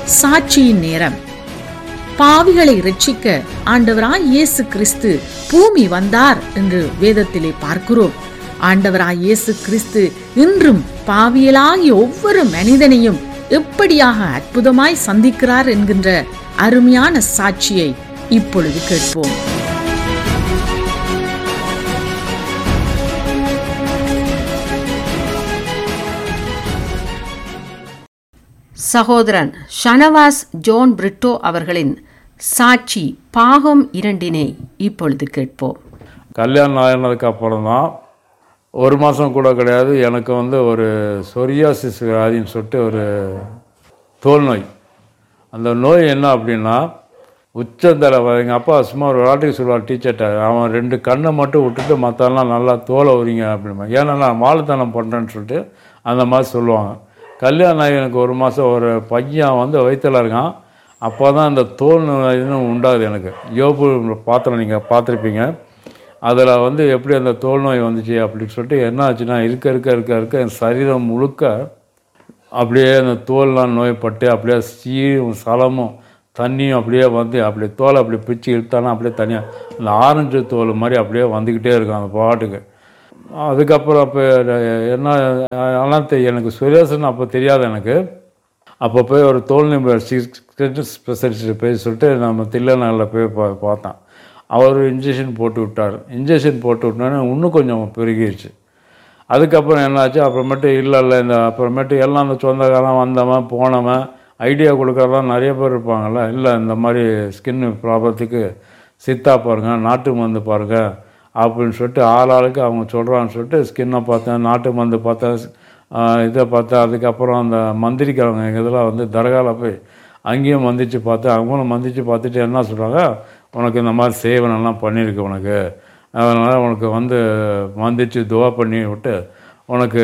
சாட்சியின் நேரம் பாவிகளை ரட்சிக்க ஆண்டவராய் இயேசு கிறிஸ்து பூமி வந்தார் என்று வேதத்திலே பார்க்கிறோம் ஆண்டவராய் இயேசு கிறிஸ்து இன்றும் பாவியலாகிய ஒவ்வொரு மனிதனையும் எப்படியாக அற்புதமாய் சந்திக்கிறார் என்கின்ற அருமையான சாட்சியை இப்பொழுது கேட்போம் சகோதரன் ஷனவாஸ் ஜோன் பிரிட்டோ அவர்களின் சாட்சி பாகம் இரண்டினை இப்பொழுது கேட்போம் கல்யாணம் ஆகினதுக்கு அப்புறம் தான் ஒரு மாதம் கூட கிடையாது எனக்கு வந்து ஒரு சொரியாசிஸ் வியாதின்னு சொல்லிட்டு ஒரு தோல் நோய் அந்த நோய் என்ன அப்படின்னா உச்சந்தலை எங்கள் அப்பா சும்மா ஒரு விளாட்டுக்கு சொல்லுவார் டீச்சர்கிட்ட அவன் ரெண்டு கண்ணை மட்டும் விட்டுட்டு மற்றெல்லாம் நல்லா தோலை உரிங்க அப்படிமா ஏன்னா நான் வாழைத்தனம் பண்ணுறேன்னு சொல்லிட்டு அந்த மாதிரி சொல்லுவாங்க கல்யாணம் ஆகி எனக்கு ஒரு மாதம் ஒரு பையன் வந்து வயிற்றில் இருக்கான் அப்போ தான் இந்த தோல் நோய் இன்னும் உண்டாகுது எனக்கு யோபு பாத்திரம் நீங்கள் பார்த்துருப்பீங்க அதில் வந்து எப்படி அந்த தோல் நோய் வந்துச்சு அப்படின்னு சொல்லிட்டு என்ன ஆச்சுன்னா இருக்க இருக்க இருக்க இருக்க என் சரீரம் முழுக்க அப்படியே அந்த தோல்லாம் நோய்பட்டு அப்படியே சீரும் சலமும் தண்ணியும் அப்படியே வந்து அப்படியே தோலை அப்படியே பிச்சு இழுத்தானா அப்படியே தனியாக அந்த ஆரஞ்சு தோல் மாதிரி அப்படியே வந்துக்கிட்டே இருக்கும் அந்த பாட்டுக்கு அதுக்கப்புறம் அப்போ என்ன ஆனால் தெ- எனக்கு சுரேசன் அப்போ தெரியாது எனக்கு அப்போ போய் ஒரு தோல் நிபுணர் சிக்ஸ் ஸ்பெஷலிஸ்ட் போய் சொல்லிட்டு நம்ம தில்லநகரில் போய் பா பார்த்தேன் அவர் இன்ஜெக்ஷன் போட்டு விட்டார் இன்ஜெக்ஷன் போட்டு விட்டோன்னே இன்னும் கொஞ்சம் பெருகிடுச்சு அதுக்கப்புறம் என்னாச்சு அப்புறமேட்டு இல்லை இல்லை இந்த அப்புறமேட்டு எல்லாம் அந்த சொந்தக்காரன் வந்தவன் போனவன் ஐடியா கொடுக்குறதெல்லாம் நிறைய பேர் இருப்பாங்கல்ல இல்லை இந்த மாதிரி ஸ்கின் ப்ராப்ளத்துக்கு சித்தா பாருங்க நாட்டு மருந்து பாருங்க அப்படின்னு சொல்லிட்டு ஆள் ஆளுக்கு அவங்க சொல்கிறான்னு சொல்லிட்டு ஸ்கின்னை பார்த்தேன் நாட்டு மருந்து பார்த்தேன் ஆஹ் இதை பார்த்தேன் அதுக்கப்புறம் அந்த மந்திரிக்காரங்க எங்கள் இதில் வந்து தர்கால போய் அங்கேயும் மந்திச்சு பார்த்தேன் அவங்களும் மந்திச்சு பார்த்துட்டு என்ன சொல்கிறாங்க உனக்கு இந்த மாதிரி சேவனெல்லாம் பண்ணியிருக்கு உனக்கு அதனால் உனக்கு வந்து மந்திச்சு துவா பண்ணி விட்டு உனக்கு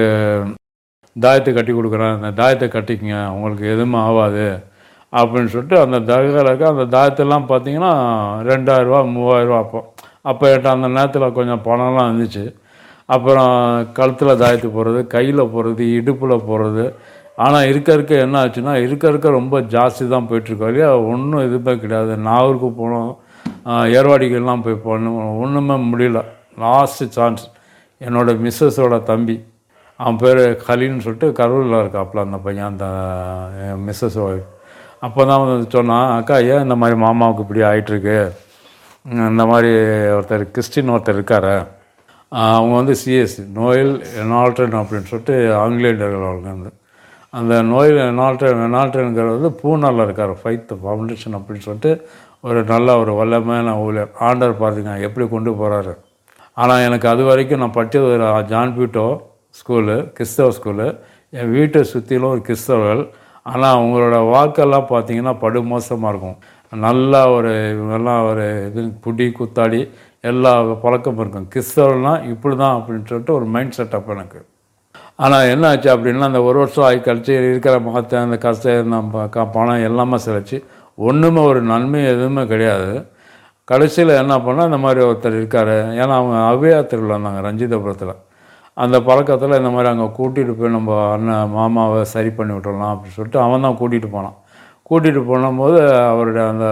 தாயத்தை கட்டி கொடுக்குறேன் அந்த தாயத்தை கட்டிக்கங்க உங்களுக்கு எதுவுமே ஆகாது அப்படின்னு சொல்லிட்டு அந்த தகவலுக்கு அந்த தாயத்தெல்லாம் பார்த்தீங்கன்னா ரெண்டாயிரரூவா மூவாயிரரூவா அப்போ அப்போ என்கிட்ட அந்த நேரத்தில் கொஞ்சம் பணம்லாம் இருந்துச்சு அப்புறம் கழுத்தில் தாயத்து போடுறது கையில் போடுறது இடுப்பில் போடுறது ஆனால் இருக்க இருக்க என்ன ஆச்சுன்னா இருக்க இருக்க ரொம்ப ஜாஸ்தி தான் போயிட்டுருக்கோம் இல்லையா ஒன்றும் இதுவுமே கிடையாது நாகூருக்கு போனோம் ஆஹ் ஏர்வாடிக்கெல்லாம் போய் போனோம் ஒன்றுமே முடியல லாஸ்ட்டு சான்ஸ் என்னோட மிஸ்ஸஸோட தம்பி அவன் பேர் கலின்னு சொல்லிட்டு கரூரில் இருக்காப்புல அந்த பையன் அந்த மிஸ்ஸஸ் ஒய்ஃப் அப்போ தான் வந்து சொன்னான் அக்கா ஏன் இந்த மாதிரி மாமாவுக்கு இப்படி ஆயிட்டிருக்கு உம், இந்த மாதிரி ஒருத்தர் கிறிஸ்டின் ஒருத்தர் இருக்காரு ஆஹ் அவங்க வந்து சிஎஸ் நோயல் எனால்ட்ரன் அப்படின்னு சொல்லிட்டு ஆங்கிலேயர்கள் அவங்க வந்து அந்த நோயில் எனால்ட்ரன் எனால்ட்ரனுங்கிறது வந்து பூனாவில் இருக்கார் ஃபைத் ஃபவுண்டேஷன் அப்படின்னு சொல்லிட்டு ஒரு நல்ல ஒரு வல்லமையான ஊழியர் ஆண்டர் பாருங்க எப்படி கொண்டு போகிறாரு ஆனால் எனக்கு அது வரைக்கும் நான் படித்தது ஒரு ஜான் பீட்டோ ஸ்கூலு கிறிஸ்தவ ஸ்கூலு என் வீட்டை சுற்றிலும் ஒரு கிறிஸ்தவர்கள் ஆனால் அவங்களோட வாக்கெல்லாம் பார்த்தீங்கன்னா படு மோசமாக இருக்கும் நல்லா ஒரு இவங்கெல்லாம் ஒரு இது புடி குத்தாடி எல்லா பழக்கமும் இருக்கும் கிறிஸ்தவர்கள்லாம் இப்படி தான் அப்படின்னு சொல்லிட்டு ஒரு மைண்ட் செட்டப் எனக்கு ஆனால் என்ன ஆச்சு அப்படின்னா அந்த ஒரு வருஷம் ஆகி கழிச்சு இருக்கிற மகத்தை அந்த கஷ்டம் நம்ம க- பணம் எல்லாமே செலச்சு ஒன்றுமே ஒரு நன்மை எதுவுமே கிடையாது கடைசியில் என்ன பண்ணால் இந்த மாதிரி ஒருத்தர் இருக்கார் ஏன்னா அவங்க அவ்வையா திருவிழா இருந்தாங்க ரஞ்சிதபுரத்தில் அந்த பழக்கத்தில் இந்த மாதிரி அங்கே கூட்டிகிட்டு போய் நம்ம அண்ணன் மாமாவை சரி பண்ணி விட்டுறலாம் அப்படின்னு சொல்லிட்டு அவன் தான் கூட்டிகிட்டு போனான் கூட்டிகிட்டு போனும்போது அவருடைய அந்த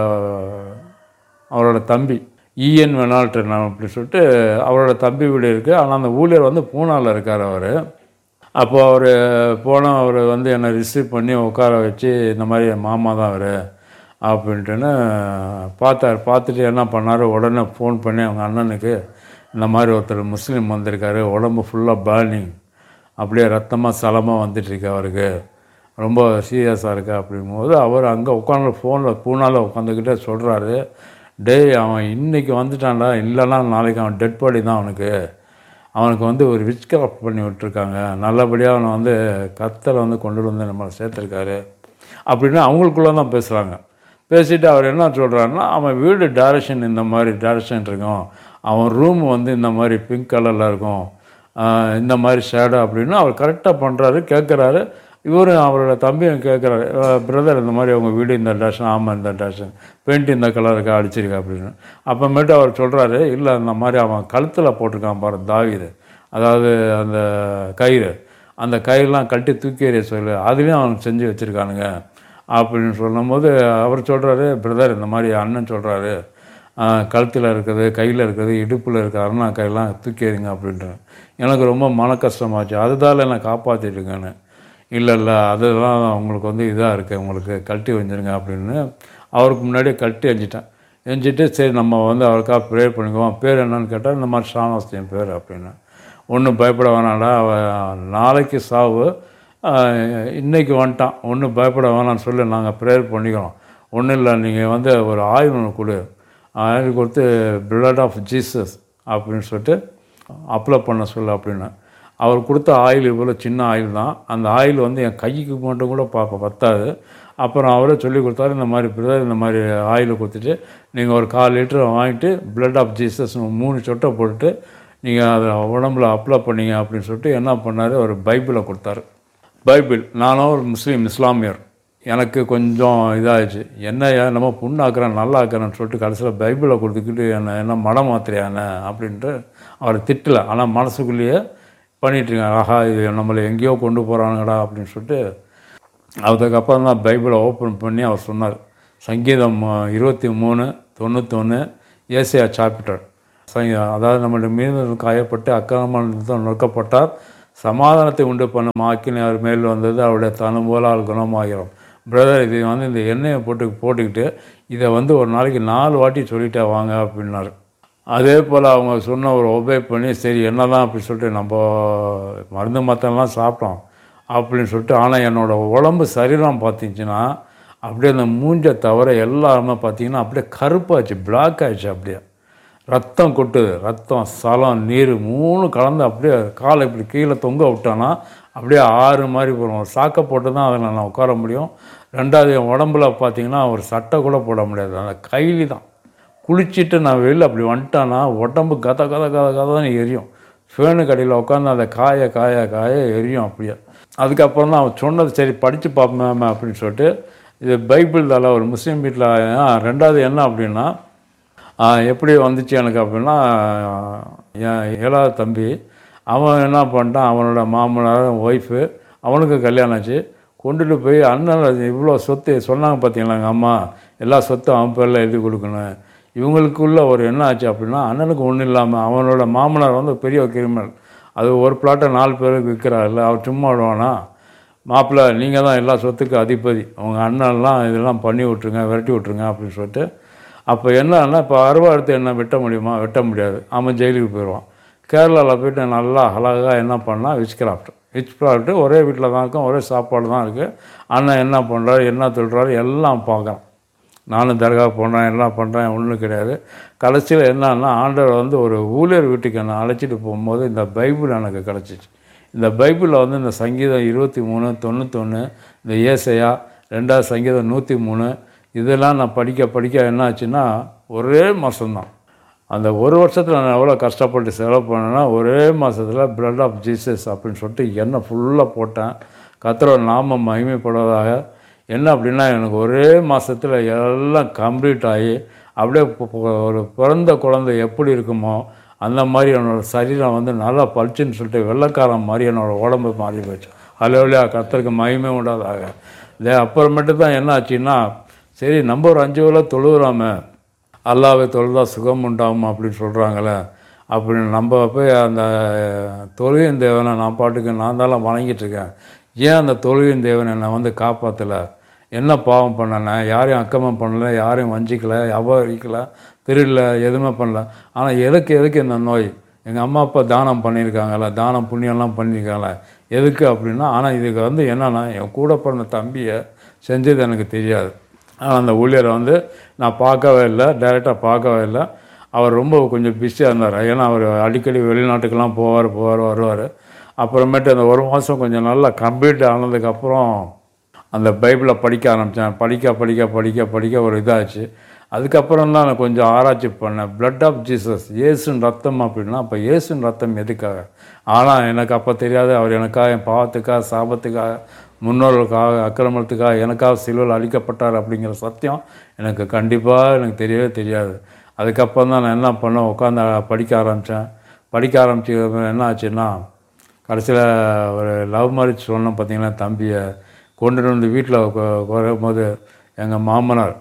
அவரோட தம்பி இஎன் வெனால்டன் அப்படின்னு சொல்லிட்டு அவரோட தம்பி வீடு இருக்குது ஆனால் அந்த ஊழியர் வந்து பூனாவில் இருக்கார் அவர் அப்போ அவர் போனால் அவர் வந்து என்னை ரிசீவ் பண்ணி உட்கார வச்சு இந்த மாதிரி என் மாமா தான் அவர் அப்படின்ட்டுன்னு பார்த்தார் பார்த்துட்டு என்ன பண்ணார் உடனே ஃபோன் பண்ணி அவங்க அண்ணனுக்கு இந்த மாதிரி ஒருத்தர் முஸ்லீம் வந்திருக்காரு உடம்பு ஃபுல்லாக பேர்னிங் அப்படியே ரத்தமாக சலமாக வந்துட்டுருக்கு அவருக்கு ரொம்ப சீரியஸாக இருக்கு அப்படிங்கும்போது அவர் அங்கே உட்காந்து ஃபோனில் பூனால உட்காந்துக்கிட்டே சொல்கிறாரு டேய் அவன் இன்னைக்கு வந்துட்டான்டா இல்லைன்னா நாளைக்கு அவன் டெட் பாடி தான் அவனுக்கு அவனுக்கு வந்து ஒரு விச் கிராஃப்ட் பண்ணி விட்டுருக்காங்க நல்லபடியாக அவனை வந்து கத்தரை வந்து கொண்டு வந்து நம்மளை சேர்த்துருக்காரு அப்படின்னு அவங்களுக்குள்ளே தான் பேசுகிறாங்க பேசிட்டு அவர் என்ன சொல்கிறாருன்னா அவன் வீடு டைரக்ஷன் இந்த மாதிரி டைரக்ஷன் இருக்கும் அவன் ரூம் வந்து இந்த மாதிரி பிங்க் கலரில் இருக்கும் ஆஹ் இந்த மாதிரி ஷேடோ அப்படின்னு அவர் கரெக்டாக பண்ணுறாரு கேட்குறாரு இவரும் அவரோட தம்பியும் கேட்குறாரு பிரதர் இந்த மாதிரி அவங்க வீடு இந்த டேஷன் ஆமாம் இந்த டேஷன் பெயிண்ட் இந்த கலருக்கு அடிச்சிருக்கா அப்படின்னு அப்புறமேட்டு அவர் சொல்கிறாரு இல்லை இந்த மாதிரி அவன் கழுத்தில் போட்டிருக்கான் பாரு தாவிது அதாவது அந்த கயிறு அந்த கயிறுலாம் கட்டி தூக்கி எறிய சொல்லு அதுலேயும் அவன் செஞ்சு வச்சுருக்கானுங்க அப்படின்னு சொல்லும்போது அவர் சொல்கிறாரு பிரதர் இந்த மாதிரி அண்ணன் சொல்கிறாரு கழுத்தில் இருக்குது கையில் இருக்குது இடுப்பில் இருக்க அருணா கையெல்லாம் தூக்கி எறிங்க அப்படின்ட்டு எனக்கு ரொம்ப மன கஷ்டமாச்சு அதுதால என்னை காப்பாற்றிட்டுங்கன்னு இல்லை இல்லை அதெல்லாம் உங்களுக்கு வந்து இதாக இருக்குது உங்களுக்கு கழட்டி வஞ்சிருங்க அப்படின்னு அவருக்கு முன்னாடியே கழட்டி எஞ்சிட்டேன் எஞ்சிட்டு சரி நம்ம வந்து அவருக்காக ப்ரேயர் பண்ணிக்குவோம் பேர் என்னன்னு கேட்டால் இந்த மாதிரி ஷானவாஸ் என் பேர் அப்படின்னு ஒன்றும் பயப்பட வேணாம்டா அவன் நாளைக்கு சாவு ஆஹ், இன்னைக்கு வந்துட்டான் ஒன்றும் பயப்பட வேணாம்னு சொல்லி நாங்கள் ப்ரேயர் பண்ணிக்கிறோம் ஒன்றும் இல்லை நீங்கள் வந்து ஒரு ஆயுள் ஒன்று கொடு ஆயுள் கொடுத்து பிளட் ஆஃப் ஜீசஸ் அப்படின்னு சொல்லிட்டு அப்ளை பண்ண சொல்லு அப்படின்னு அவர் கொடுத்த ஆயில் இவ்வளோ சின்ன ஆயில் தான் அந்த ஆயில் வந்து என் கைக்கு மட்டும் கூட பார்ப்ப பத்தாது அப்புறம் அவரே சொல்லி கொடுத்தாரு இந்த மாதிரி பிரதர் இந்த மாதிரி ஆயில் கொடுத்துட்டு நீங்கள் ஒரு கால் லிட்டர் வாங்கிட்டு பிளட் ஆஃப் ஜீசஸ் மூணு சொட்டை போட்டுட்டு நீங்கள் அதை உடம்புல அப்ளை பண்ணீங்க அப்படின்னு சொல்லிட்டு என்ன பண்ணார் ஒரு பைபிளை கொடுத்தாரு பைபிள் நானும் ஒரு முஸ்லீம் இஸ்லாமியர் எனக்கு கொஞ்சம் இதாகிடுச்சு என்ன ஏன் நம்ம புண்ணாக்குறேன் நல்லா ஆக்குறேன்னு சொல்லிட்டு கடைசியில் பைபிளை கொடுத்துக்கிட்டு என்ன என்ன மடம் மாத்திரையா என்ன அப்படின்ட்டு அவர் திட்டலை ஆனால் மனசுக்குள்ளேயே பண்ணிட்டுருக்காங்க ஆஹா இது நம்மளை எங்கேயோ கொண்டு போகிறானுங்கடா அப்படின்னு சொல்லிட்டு அதுக்கப்புறம் தான் பைபிளை ஓப்பன் பண்ணி அவர் சொன்னார் சங்கீதம் அஹ், இருபத்தி மூணு தொண்ணூத்தொன்று ஏசியா சாப்டர் அதாவது நம்மளுடைய மீது காயப்பட்டு அக்கிரமத்தில் நொறுக்கப்பட்டார் சமாதானத்தை உண்டு பண்ணும் ஆக்கினை அவர் மேல் வந்தது அவருடைய தனுபோலால் குணமாகிறோம் பிரதர் இது வந்து இந்த எண்ணெயை போட்டு போட்டுக்கிட்டு இதை வந்து ஒரு நாளைக்கு நாலு வாட்டி சொல்லிட்டே வாங்க அப்படின்னாரு அதே போல் அவங்க சொன்ன ஒரு ஒபே பண்ணி சரி என்னதான் அப்படி சொல்லிட்டு நம்ம மருந்து மத்தெல்லாம் சாப்பிட்டோம் அப்படின்னு சொல்லிட்டு ஆனால் என்னோட உடம்பு சரீரம் பார்த்தீங்கன்னா அப்படியே அந்த மூஞ்சை தவிர எல்லாருமே பார்த்தீங்கன்னா அப்படியே கருப்பாச்சு பிளாக் ஆயிடுச்சு அப்படியே ரத்தம் கொட்டுது ரத்தம் சலம் நீர் மூணு கலந்து அப்படியே காலை இப்படி கீழே தொங்க விட்டானா அப்படியே ஆறு மாதிரி போகும் சாக்கை போட்டு தான் அதில் நான் உட்கார முடியும் ரெண்டாவது என் உடம்புல பார்த்தீங்கன்னா ஒரு சட்டை கூட போட முடியாது அந்த கைலி தான் குளிச்சுட்டு நான் வெளியில் அப்படி வந்துட்டானா உடம்பு கத கத கத கதன்னு எரியும் ஃபேனு கடையில் உட்காந்து அந்த காய காய காய எரியும் அப்படியே அதுக்கப்புறம் தான் அவன் சொன்னது சரி படித்து பார்ப்போமே அப்படின்னு சொல்லிட்டு இது பைபிள் தலை ஒரு முஸ்லீம் வீட்டில் ரெண்டாவது என்ன அப்படின்னா ஆ, எப்படி வந்துச்சு எனக்கு அப்படின்னா என் ஏழாவது தம்பி அவன் என்ன பண்ணிட்டான் அவனோட மாமனார் ஒய்ஃபு அவனுக்கு கல்யாணம் ஆச்சு கொண்டுட்டு போய் அண்ணன் இவ்வளோ சொத்து சொன்னாங்க பார்த்தீங்களா எங்கள் அம்மா எல்லா சொத்தும் அவன் பேரில் எழுதி கொடுக்கணும் இவங்களுக்குள்ள ஒரு என்ன ஆச்சு அப்படின்னா அண்ணனுக்கு ஒன்றும் இல்லாமல் அவனோட மாமனார் வந்து பெரிய கிரிமினல் அது ஒரு பிளாட்டை நாலு பேருக்கு விற்கிறாருல்ல அவர் சும்மா விடுவானா மாப்பிள்ளை நீங்கள் தான் எல்லா சொத்துக்கும் அதிபதி உங்கள் அண்ணன்லாம் இதெல்லாம் பண்ணி விட்ருங்க விரட்டி விட்ருங்க அப்படின்னு சொல்லிட்டு அப்போ என்னன்னா இப்போ அருவா எடுத்து என்ன வெட்ட முடியுமா வெட்ட முடியாது அவன் ஜெயிலுக்கு போயிடுவான் கேரளாவில் போயிட்டு நல்லா அழகாக என்ன பண்ணால் விச் கிராஃப்ட் விச் கிராஃப்ட் ஒரே வீட்டில் தான் இருக்கும் ஒரே சாப்பாடு தான் இருக்குது அண்ணன் என்ன பண்ணுறாரு என்ன சொல்கிறாரு எல்லாம் பார்க்குறான் நானும் தர்கா போனேன் எல்லாம் பண்ணுறேன் ஒன்றும் கிடையாது கடைசியில் என்னன்னா ஆண்டவர் வந்து ஒரு ஊழியர் வீட்டுக்கு என்னை அழைச்சிட்டு போகும்போது இந்த பைபிள் எனக்கு கிடச்சிச்சு இந்த பைபிளில் வந்து இந்த சங்கீதம் இருபத்தி மூணு தொண்ணூத்தொன்று இந்த ஏசையா ரெண்டாவது சங்கீதம் நூற்றி மூணு இதெல்லாம் நான் படிக்க படிக்க என்ன ஆச்சுன்னா ஒரே மாதம்தான் அந்த ஒரு வருஷத்தில் நான் எவ்வளோ கஷ்டப்பட்டு செலவு பண்ணேன்னா ஒரே மாதத்தில் பிளட் ஆஃப் ஜீசஸ் அப்படின்னு சொல்லிட்டு எண்ணெய் ஃபுல்லாக போட்டேன் கத்தரோட நாமம் மகிமைப்படுவதாக என்ன அப்படின்னா எனக்கு ஒரே மாதத்தில் எல்லாம் கம்ப்ளீட் ஆகி அப்படியே பு- பு- ஒரு பிறந்த குழந்தை எப்படி இருக்குமோ அந்த மாதிரி என்னோட சரீரம் வந்து நல்லா பளிச்சுன்னு சொல்லிட்டு வெள்ளைக்காரன் மாதிரி என்னோட உடம்பு மாறி போச்சு அலைவலியா கத்தருக்கு மகிமை உண்டாதாக இதே அப்புறமேட்டு தான் என்ன ஆச்சுன்னா சரி நம்ம ஒரு அஞ்சு வேளை தொழுகிறாமே அல்லாவை தொழுதா சுகம் உண்டாகும் அப்படின்னு சொல்கிறாங்களே அப்படின்னு நம்ம போய் அந்த தொழுவின் தேவனை நான் பாட்டுக்கு நான் தான் வணங்கிட்டு இருக்கேன் ஏன் அந்த தொழுவின் தேவன் என்னை வந்து காப்பாற்றலை என்ன பாவம் பண்ணனேன் யாரையும் அக்கமம் பண்ணல யாரையும் வஞ்சிக்கல அபகரிக்கல திருடல எதுவுமே பண்ணல ஆனால் எதுக்கு எதுக்கு இந்த நோய் எங்கள் அம்மா அப்பா தானம் பண்ணியிருக்காங்கல்ல தானம் புண்ணியம்லாம் பண்ணியிருக்காங்களே எதுக்கு அப்படின்னா ஆனால் இதுக்கு வந்து என்னன்னா என் கூட பிறந்த தம்பியை செஞ்சது எனக்கு தெரியாது ஆனால் அந்த ஊழியரை வந்து நான் பார்க்கவே இல்லை டைரெக்டாக பார்க்கவே இல்லை அவர் ரொம்ப கொஞ்சம் பிஸியாக இருந்தார் ஏன்னா அவர் அடிக்கடி வெளிநாட்டுக்கெல்லாம் போவார் போவார் வருவார் அப்புறமேட்டு அந்த ஒரு மாதம் கொஞ்சம் நல்லா கம்ப்ளீட் ஆனதுக்கப்புறம் அந்த பைபிளை படிக்க ஆரம்பித்தேன் படிக்க படிக்க படிக்க படிக்க ஒரு இதாச்சு அதுக்கப்புறம் தான் நான் கொஞ்சம் ஆராய்ச்சி பண்ணேன் பிளட் ஆஃப் ஜீசஸ் இயேசுன் ரத்தம் அப்படின்னா அப்போ இயேசுன் ரத்தம் எதுக்காக ஆனால் எனக்கு அப்போ தெரியாது அவர் எனக்காக என் பாவத்துக்காக சாபத்துக்காக முன்னோர்களுக்காக அக்கிரமத்துக்காக எனக்காக சிலுவையில் அழிக்கப்பட்டார் அப்படிங்கிற சத்தியம் எனக்கு கண்டிப்பாக எனக்கு தெரியவே தெரியாது அதுக்கப்புறம் தான் நான் என்ன பண்ணேன் உட்காந்து படிக்க ஆரம்பித்தேன் படிக்க ஆரம்பிச்சது என்ன ஆச்சுன்னா கடைசியில் ஒரு லவ் மேரேஜ் சொன்னேன் பார்த்தீங்களா தம்பியை கொண்டுட்டு வந்து வீட்டில் வரும்போது எங்கள் மாமனார்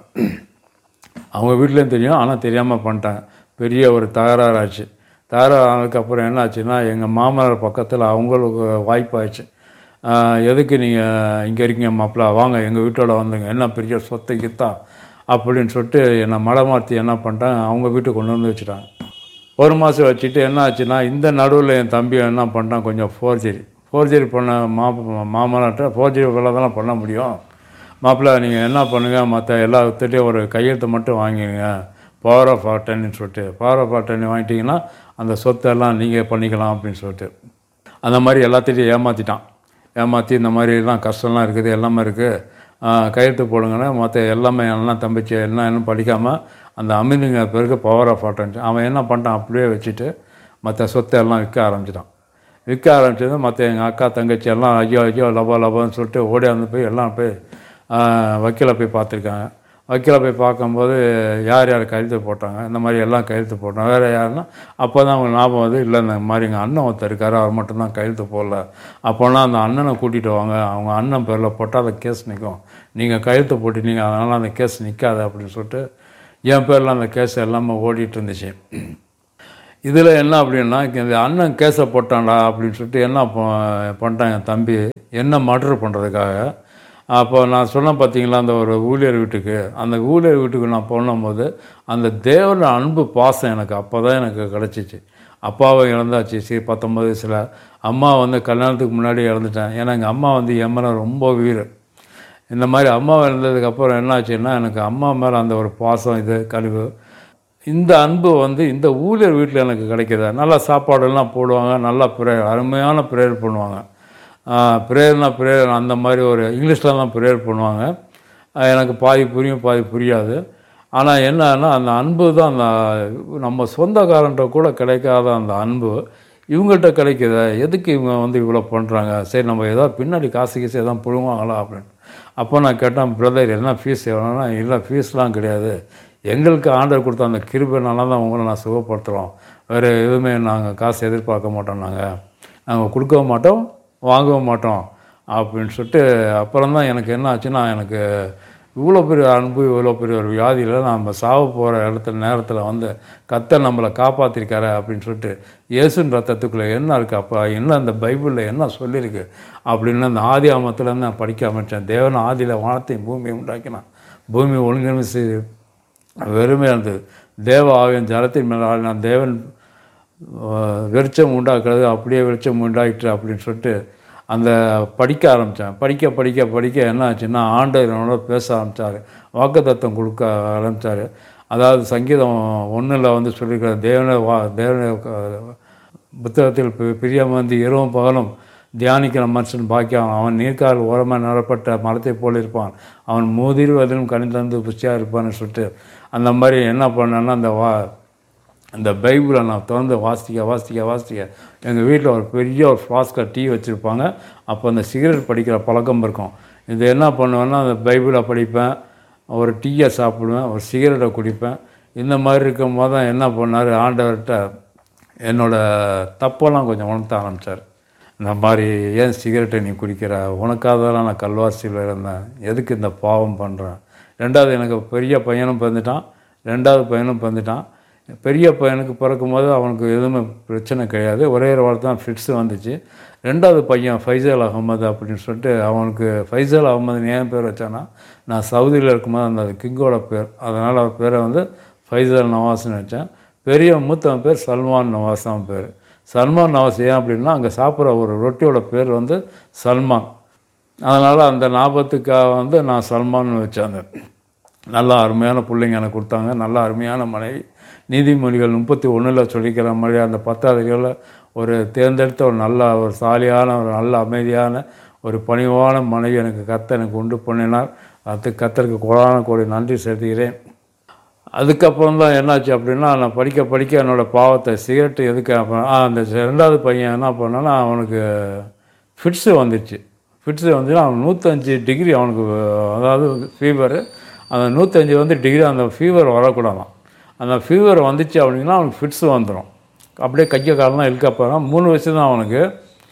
அவங்க வீட்லேயும் தெரியும் ஆனால் தெரியாமல் பண்ணிட்டாங்க பெரிய ஒரு தகராறு ஆச்சு தகராறு ஆனதுக்கப்புறம் என்ன ஆச்சுன்னா எங்கள் மாமனார் பக்கத்தில் அவங்களுக்கு வாய்ப்பாயிடுச்சு ஆஹ் எதுக்கு நீங்கள் இங்கே இருக்கீங்க மாப்பிள்ள வாங்க எங்கள் வீட்டோட வந்துங்க என்ன பெரிய சொத்து கித்தா அப்படின்னு சொல்லிட்டு என்னை மலை மாற்றி என்ன பண்ணிட்டாங்க அவங்க வீட்டுக்கு கொண்டு வந்து வச்சுட்டாங்க ஒரு மாதம் வச்சுட்டு என்ன ஆச்சுன்னா இந்த நடுவில் என் தம்பி என்ன பண்ணிட்டான் கொஞ்சம் ஃபோர்ஜரி ஃபோர்ஜரி பண்ண மா மாமனார்ட்ட ஃபோர்ஜரி வேலை தானே பண்ண முடியும் மாப்பிள்ளை நீங்கள் என்ன பண்ணுங்கள் மற்ற எல்லாத்துட்டையும் ஒரு கையெழுத்து மட்டும் வாங்கிடுங்க பவர் ஆஃப் அட்டர்னின்னு சொல்லிட்டு பவர் ஆஃப் அட்டர்னி வாங்கிட்டீங்கன்னா அந்த சொத்தெல்லாம் நீங்கள் பண்ணிக்கலாம் அப்படின்னு சொல்லிட்டு அந்த மாதிரி எல்லாத்திட்டையும் ஏமாற்றிட்டான் ஏமாற்றி இந்த மாதிரிலாம் கஷ்டம்லாம் இருக்குது எல்லாமே இருக்குது கையெழுத்து போடுங்கன்னா மற்ற எல்லாமே எல்லாம் தம்பிச்சு எல்லாம் இன்னும் படிக்காமல் அந்த அமிர்துங்க பிறகு பவர் ஆஃப் அட்டன்ஸ் அவன் என்ன பண்ணிட்டான் அப்படியே வச்சுட்டு மற்ற சொத்தை எல்லாம் விற்க ஆரம்பிச்சிட்டான் விற்க ஆரம்பிச்சது மற்ற எங்கள் அக்கா தங்கச்சி எல்லாம் ஐயோ ஐயோ லபா லபான்னு சொல்லிட்டு ஓடியாந்து போய் எல்லாம் போய் ஆஹ், வக்கீலை போய் பார்த்துருக்காங்க வக்கீலை போய் பார்க்கும்போது யார் யார் கையெழுத்து போட்டாங்க இந்த மாதிரி எல்லாம் கையெழுத்து போட்டாங்க வேறு யாருன்னா அப்போ தான் அவங்க ஞாபகம் வந்து இல்லை இந்த மாதிரி எங்கள் அண்ணன் ஒருத்தர் இருக்காரு அவர் மட்டும்தான் கையெழுத்து போடல அப்போனா அந்த அண்ணனை கூட்டிகிட்டு வாங்க அவங்க அண்ணன் பேரில் போட்டால் அந்த கேஸ் நிற்கும் நீங்கள் கையெழுத்து போட்டுட்டீங்க அதனால் அந்த கேஸ் நிற்காது அப்படின்னு சொல்லிட்டு என் பேரில் அந்த கேஸ் எல்லாமே ஓடிட்டு இருந்துச்சு இதில் என்ன அப்படின்னா இந்த அண்ணன் கேஸை போட்டான்டா அப்படின்னு சொல்லிட்டு என்ன ப- பண்ணிட்டான் என் தம்பி என்ன மர்டர் பண்ணுறதுக்காக அப்போ நான் சொன்னேன் பார்த்தீங்களா அந்த ஒரு ஊழியர் வீட்டுக்கு அந்த ஊழியர் வீட்டுக்கு நான் போனும்போது அந்த தேவன அன்பு பாசம் எனக்கு அப்போ தான் எனக்கு கிடச்சிச்சு அப்பாவை இழந்தாச்சு சரி பத்தொம்பது வயசில் அம்மா வந்து கல்யாணத்துக்கு முன்னாடி இறந்துட்டேன் ஏன்னா எங்கள் அம்மா வந்து என் மேலே ரொம்ப வீர் இந்த மாதிரி அம்மா இறந்ததுக்கப்புறம் என்ன ஆச்சுன்னா எனக்கு அம்மா மேலே அந்த ஒரு பாசம் இது கழிவு இந்த அன்பு வந்து இந்த ஊழியர் வீட்டில் எனக்கு கிடைக்கிது நல்லா சாப்பாடெல்லாம் போடுவாங்க நல்லா ப்ரேயர் அருமையான ப்ரேயர் பண்ணுவாங்க ப்ரேயர்னா ப்ரேயர் அந்த மாதிரி ஒரு இங்கிலீஷில் தான் ப்ரேயர் பண்ணுவாங்க ஆஹ் எனக்கு பாதி புரியும் பாதி புரியாது ஆனால் என்னன்னா அந்த அன்பு தான் அந்த நம்ம சொந்தக்காரன்ட்ட கூட கிடைக்காத அந்த அன்பு இவங்கள்ட்ட கிடைக்குது எதுக்கு இவங்க வந்து இவ்வளோ பண்ணுறாங்க சரி நம்ம ஏதோ பின்னாடி காசு கீசு எதாவது புழுவாங்களா அப்படின்னு அப்போ நான் கேட்டேன் பிரதர் என்ன ஃபீஸ் எவ்வளோனா இல்லை ஃபீஸ்லாம் கிடையாது எங்களுக்கு ஆர்டர் கொடுத்த அந்த கிருபைனால தான் உங்களை நான் சுகப்படுத்துகிறோம் வேறு எதுவுமே நாங்கள் காசு எதிர்பார்க்க மாட்டோம் நாங்கள் நாங்கள் கொடுக்கவும் மாட்டோம் வாங்கவும் மாட்டோம் அப்படின்னு சொல்லிட்டு அப்புறம் தான் எனக்கு என்ன ஆச்சுன்னா எனக்கு இவ்வளோ பெரிய அன்பு இவ்வளோ பெரிய ஒரு வியாதியில் நம்ம சாவ போகிற இடத்துல நேரத்தில் வந்து கத்தர் நம்மளை காப்பாற்றிருக்காரு அப்படின்னு சொல்லிட்டு இயேசுன் ரத்தத்துக்குள்ளே என்ன இருக்குது அப்போ என்ன அந்த பைபிளில் என்ன சொல்லியிருக்கு அப்படின்னு அந்த ஆதி ஆமத்துலேருந்து நான் படிக்க ஆரம்பித்தேன் தேவன் ஆதியில் வானத்தையும் பூமியை உண்டாக்கினான் பூமி ஒழுங்கமைச்சு வெறுமையாக இருந்தது தேவ ஆவியன் ஜலத்தின் மேலே ஆடினான் தேவன் அஹ், வெளிச்சம் உண்டாக்குறது அப்படியே வெளிச்சம் உண்டாயிற்று அப்படின்னு சொல்லிட்டு அந்த படிக்க ஆரம்பித்தேன் படிக்க படிக்க படிக்க என்ன ஆச்சுன்னா ஆண்டவர் என்னோட பேச ஆரம்பித்தார் வாக்குத்தத்தம் கொடுக்க ஆரம்பித்தார் அதாவது சங்கீதம் ஒன்றில் வந்து சொல்லியிருக்கிற தேவனை வா தேவனை புத்தகத்தில் பி- பிரியம் வந்து இரவும் பகலும் தியானிக்கிற மனுஷன் பாக்கியம் அவன் நீர்க்கால் ஓரமாக நிறப்பட்ட மரத்தை போல் இருப்பான் அவன் மூதிர்வதிலும் கணிதந்து புஷ்டியாக இருப்பான்னு சொல்லிட்டு அந்த மாதிரி என்ன பண்ணேன்னா அந்த வா அந்த பைபிளை நான் திறந்து வாசிக்க வாசிக்க வாசிக்க எங்கள் வீட்டில் ஒரு பெரிய ஒரு ஃப்ளாஸ்கில் டீ வச்சுருப்பாங்க அப்போ அந்த சிகரெட் படிக்கிற பழக்கம் இருக்கும் இது என்ன பண்ணுவேன்னா அந்த பைபிளை படிப்பேன் ஒரு டீயை சாப்பிடுவேன் ஒரு சிகரெட்டை குடிப்பேன் இந்த மாதிரி இருக்கும் போது தான் என்ன பண்ணார் ஆண்டவர்கிட்ட என்னோட தப்பெல்லாம் கொஞ்சம் உணர்த்த ஆரம்பித்தார் இந்த மாதிரி ஏன் சிகரெட்டை நீ குடிக்கிற உனக்காக தான் நான் கல்வாசியில் இருந்தேன் எதுக்கு இந்த பாவம் பண்ணுறேன் ரெண்டாவது எனக்கு பெரிய பையனும் பிறந்துட்டான் ரெண்டாவது பையனும் பிறந்துட்டான் பெரிய பையனுக்கு பிறக்கும்போது அவனுக்கு எதுவுமே பிரச்சனை கிடையாது ஒரே ஒரு வாரம் தான் ஃபிட்ஸு வந்துச்சு ரெண்டாவது பையன் ஃபைசல் அகமது அப்படின்னு சொல்லிட்டு அவனுக்கு ஃபைசல் அகமதுன்னு ஏன் பேர் வச்சானா நான் சவுதியில் இருக்கும்போது அந்த கிங்கோட பேர் அதனால் அவர் பேரை வந்து ஃபைசல் நவாஸ்னு வச்சேன் பெரிய மூத்தவன் பேர் சல்மான் நவாஸ் அவன் பேர் சல்மான் நவாஸ் ஏன் அப்படின்னா அங்கே சாப்பிட்ற ஒரு ரொட்டியோட பேர் வந்து சல்மான் அதனால் அந்த ஞாபகத்துக்காக வந்து நான் சல்மான் வச்சாங்க நல்லா அருமையான பிள்ளைங்க எனக்கு கொடுத்தாங்க நல்ல அருமையான மனைவி நீதிமொழிகள் முப்பத்தி ஒன்றில் சொல்லிக்கிற மாதிரி அந்த பத்தாவதுகளில் ஒரு தேர்ந்தெடுத்த ஒரு நல்ல ஒரு சாலியான ஒரு நல்ல அமைதியான ஒரு பணிவான மனைவி எனக்கு கத்த எனக்கு உண்டு பண்ணினார் அது கத்தருக்கு கோடான கோடி நன்றி செலுத்துகிறேன் அதுக்கப்புறம் தான் என்னாச்சு அப்படின்னா நான் படிக்க படிக்க என்னோடய பாவத்தை சிகரெட்டு எதுக்கு அப்ப- ஆ, அந்த ரெண்டாவது பையன் என்ன பண்ணான்னா அவனுக்கு ஃபிட்ஸு வந்துச்சு ஃபிட்ஸு வந்து அவன் நூற்றஞ்சு டிகிரி அவனுக்கு அதாவது ஃபீவரு அந்த நூற்றஞ்சு வந்து டிகிரி அந்த ஃபீவர் வரக்கூடாதான் அந்த ஃபீவர் வந்துச்சு அப்படின்னா அவனுக்கு ஃபிட்ஸு வந்துடும் அப்படியே கையை காலெலாம் இழுக்க போகிறான் மூணு வயசு தான் அவனுக்கு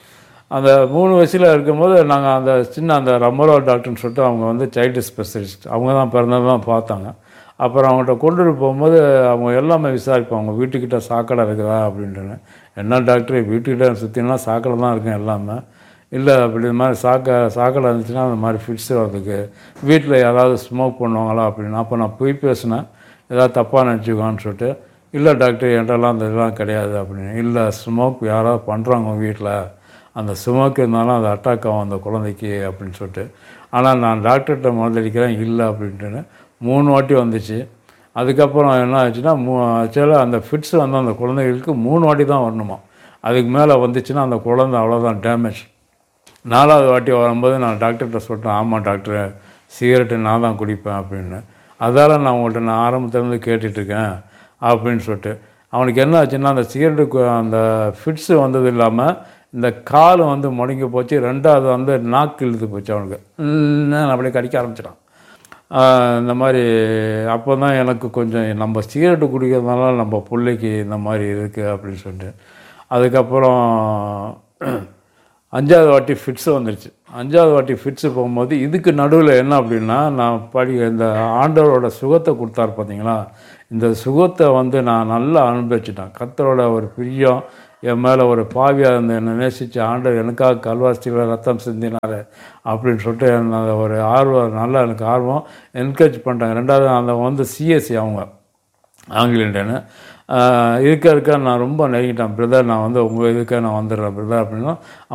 அந்த மூணு வயசில் இருக்கும்போது நாங்கள் அந்த சின்ன அந்த ரம்மரோ டாக்டர்னு சொல்லிட்டு அவங்க வந்து சைல்டு ஸ்பெஷலிஸ்ட் அவங்க தான் பிறந்ததான் பார்த்தாங்க அப்புறம் அவங்கள்ட்ட கொண்டுட்டு போகும்போது அவங்க எல்லாமே விசாரிப்பாங்க அவங்க வீட்டுக்கிட்ட சாக்கடை இருக்குதா அப்படின்ட்டு என்ன டாக்டர் வீட்டுக்கிட்ட சுற்றினா சாக்கடை தான் இருக்கும் எல்லாமே இல்லை அப்படி இந்த மாதிரி சாக்க சாக்கடை இருந்துச்சுன்னா அந்த மாதிரி ஃபிட்ஸ் வர்றதுக்கு வீட்டில் யாராவது ஸ்மோக் பண்ணுவாங்களா அப்படின்னு அப்போ நான் போய் பேசினேன் ஏதாவது தப்பாக நினச்சிக்குவான்னு சொல்லிட்டு இல்லை டாக்டர் என்கிட்டலாம் அந்த இதெல்லாம் கிடையாது அப்படின்னு இல்லை ஸ்மோக் யாராவது பண்ணுறாங்க வீட்டில் அந்த ஸ்மோக் இருந்தாலும் அது அட்டாக் ஆகும் அந்த குழந்தைக்கு அப்படின்னு சொல்லிட்டு ஆனால் நான் டாக்டர்கிட்ட மருந்தடிக்கிறேன் இல்லை அப்படின்ட்டுன்னு மூணு வாட்டி வந்துச்சு அதுக்கப்புறம் என்ன ஆச்சுன்னா மூ ஆக்சுவலாக அந்த ஃபிட்ஸ் வந்து அந்த குழந்தைகளுக்கு மூணு வாட்டி தான் வரணுமா அதுக்கு மேலே வந்துச்சுன்னா அந்த குழந்தை அவ்வளோதான் டேமேஜ் நாலாவது வாட்டி வரும்போது நான் டாக்டர்கிட்ட சொல்லிட்டேன் ஆமாம் டாக்டர் சிகரெட்டு நான் தான் குடிப்பேன் அப்படின்னு அதால் நான் உங்கள்கிட்ட நான் ஆரம்பத்துலேருந்து கேட்டுட்ருக்கேன் அப்படின்னு சொல்லிட்டு அவனுக்கு என்ன ஆச்சுன்னா அந்த சிகரெட்டு அந்த ஃபிட்ஸு வந்தது இல்லாமல் இந்த கால் வந்து முடங்கி போச்சு ரெண்டாவது வந்து நாக்கு இழுத்து போச்சு அவனுக்கு நான் அப்படியே கடிக்க ஆரம்பிச்சிட்டான் ஆஹ் இந்த மாதிரி அப்போ தான் எனக்கு கொஞ்சம் நம்ம சிகரெட்டு குடிக்கிறதுனால நம்ம பிள்ளைக்கு இந்த மாதிரி இருக்குது அப்படின்னு சொல்லிட்டு அதுக்கப்புறம் அஞ்சாவது வாட்டி ஃபிட்ஸு வந்துருச்சு அஞ்சாவது வாட்டி ஃபிட்ஸு போகும்போது இதுக்கு நடுவில் என்ன அப்படின்னா நான் படி இந்த ஆண்டவரோட சுகத்தை கொடுத்தாரு பார்த்தீங்களா இந்த சுகத்தை வந்து நான் நல்லா அனுபவிச்சிட்டேன் கத்தரோட ஒரு பிரியம் என் மேலே ஒரு பாவியாக இருந்த என்னை நேசித்த ஆண்டவர் எனக்காக கல்வாசியில் ரத்தம் சிந்தினார் அப்படின்னு சொல்லிட்டு என்ன அந்த ஒரு ஆர்வம் நல்லா எனக்கு ஆர்வம் என்கரேஜ் பண்ணிட்டாங்க ரெண்டாவது அந்த வந்து சிஎஸ்சி அவங்க ஆங்கிலேயன்னு இருக்க இருக்க நான் ரொம்ப நெருங்கிட்டேன் பிரதர் நான் வந்து உங்கள் இதுக்காக நான் வந்துடுறேன் பிரதர் அப்படின்னா